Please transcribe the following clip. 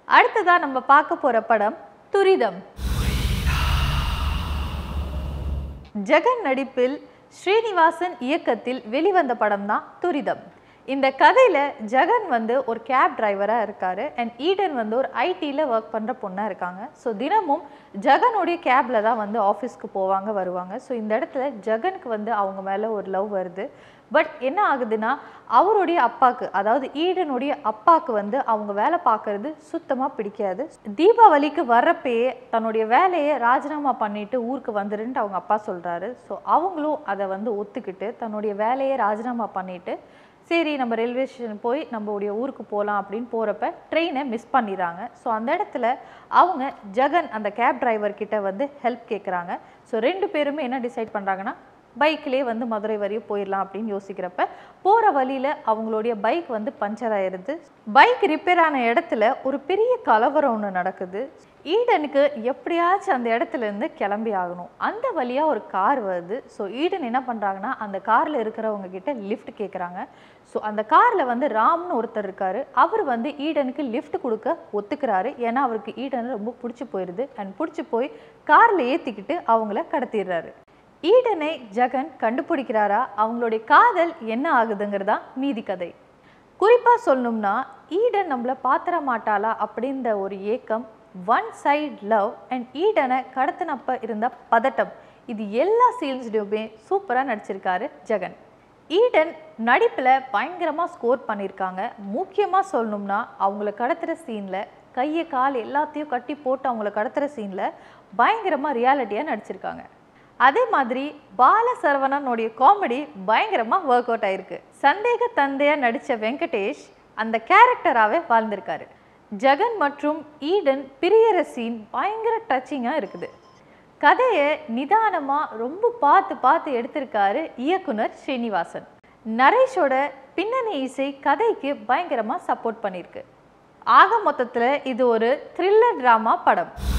அடுத்ததா நம்ம பார்க்க போற படம் துரிதம் ஜெகன் நடிப்பில் ஸ்ரீனிவாசன் இயக்கத்தில் வெளிவந்த படம் தான் துரிதம் இந்த கதையில ஜெகன் வந்து ஒரு கேப் டிரைவராக இருக்காரு அண்ட் ஈடன் வந்து ஒரு ஐடியில் ஒர்க் பண்ணுற பொண்ணாக இருக்காங்க ஸோ தினமும் ஜெகனுடைய கேப்ல தான் வந்து ஆஃபீஸ்க்கு போவாங்க வருவாங்க ஸோ இந்த இடத்துல ஜெகனுக்கு வந்து அவங்க மேலே ஒரு லவ் வருது பட் என்ன ஆகுதுன்னா அவருடைய அப்பாக்கு அதாவது ஈடனுடைய அப்பாக்கு வந்து அவங்க வேலை பார்க்கறது சுத்தமாக பிடிக்காது தீபாவளிக்கு வர்றப்பயே தன்னுடைய வேலையை ராஜினாமா பண்ணிட்டு ஊருக்கு வந்துருன்ட்டு அவங்க அப்பா சொல்கிறாரு ஸோ அவங்களும் அதை வந்து ஒத்துக்கிட்டு தன்னுடைய வேலையை ராஜினாமா பண்ணிட்டு சரி நம்ம ரயில்வே ஸ்டேஷன் போய் நம்மளுடைய ஊருக்கு போகலாம் அப்படின்னு போகிறப்ப ட்ரெயினை மிஸ் பண்ணிடுறாங்க ஸோ அந்த இடத்துல அவங்க ஜெகன் அந்த கேப் டிரைவர் கிட்ட வந்து ஹெல்ப் கேட்குறாங்க ஸோ ரெண்டு பேருமே என்ன டிசைட் பண்ணுறாங்கன்னா பைக்லேயே வந்து மதுரை வரையும் போயிடலாம் அப்படின்னு யோசிக்கிறப்ப போகிற வழியில் அவங்களுடைய பைக் வந்து பஞ்சர் ஆயிடுது பைக் ரிப்பேர் ஆன இடத்துல ஒரு பெரிய கலவரம் ஒன்று நடக்குது ஈடனுக்கு எப்படியாச்சும் அந்த இடத்துல இருந்து கிளம்பி ஆகணும் அந்த வழியாக ஒரு கார் வருது ஸோ ஈடன் என்ன பண்ணுறாங்கன்னா அந்த காரில் இருக்கிறவங்க கிட்ட லிஃப்ட் கேட்குறாங்க ஸோ அந்த காரில் வந்து ராம்னு ஒருத்தர் இருக்காரு அவர் வந்து ஈடனுக்கு லிஃப்ட் கொடுக்க ஒத்துக்கிறாரு ஏன்னா அவருக்கு ஈடன் ரொம்ப பிடிச்சி போயிடுது அண்ட் பிடிச்சி போய் காரில் ஏற்றிக்கிட்டு அவங்கள கடத்திடுறாரு ஈடனை ஜெகன் கண்டுபிடிக்கிறாரா அவங்களுடைய காதல் என்ன ஆகுதுங்கிறதா மீதி கதை குறிப்பாக சொல்லணும்னா ஈடன் நம்மளை பாத்திர மாட்டாளா அப்படின்ற ஒரு ஏக்கம் ஒன் சைட் லவ் அண்ட் ஈடனை கடத்தினப்ப இருந்த பதட்டம் இது எல்லா சீன்ஸ்லையுமே சூப்பராக நடிச்சிருக்காரு ஜெகன் ஈடன் நடிப்பில் பயங்கரமாக ஸ்கோர் பண்ணியிருக்காங்க முக்கியமாக சொல்லணும்னா அவங்கள கடத்துகிற சீனில் கையை கால் எல்லாத்தையும் கட்டி போட்டு அவங்கள கடத்துகிற சீனில் பயங்கரமாக ரியாலிட்டியாக நடிச்சிருக்காங்க அதே மாதிரி பால சரவணனுடைய காமெடி பயங்கரமாக ஒர்க் அவுட் ஆயிருக்கு சந்தேக தந்தையாக நடித்த வெங்கடேஷ் அந்த கேரக்டராகவே வாழ்ந்திருக்காரு ஜெகன் மற்றும் ஈடன் பிரியற சீன் பயங்கர டச்சிங்காக இருக்குது கதையை நிதானமாக ரொம்ப பார்த்து பார்த்து எடுத்திருக்காரு இயக்குனர் ஸ்ரீனிவாசன் நரேஷோட பின்னணி இசை கதைக்கு பயங்கரமாக சப்போர்ட் பண்ணியிருக்கு ஆக மொத்தத்தில் இது ஒரு த்ரில்லர் ட்ராமா படம்